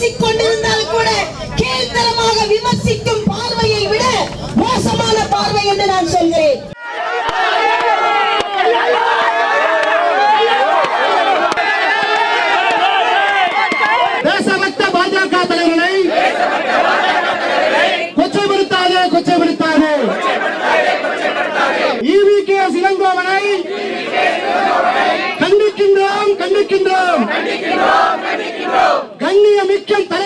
பேசிக் கொண்டிருந்தால் கூட கீழ்த்தரமாக விமர்சிக்கும் பார்வையை விட மோசமான பார்வை என்று நான் சொல்கிறேன் தேசபக்த பாஜக தலைவர்களை கொச்சைப்படுத்தாதே கொச்சைப்படுத்தாதே ஈவி கே இளங்கோவனை கண்டிக்கின்றோம் கண்டிக்கின்றோம் கண்ணியமிக்க தலை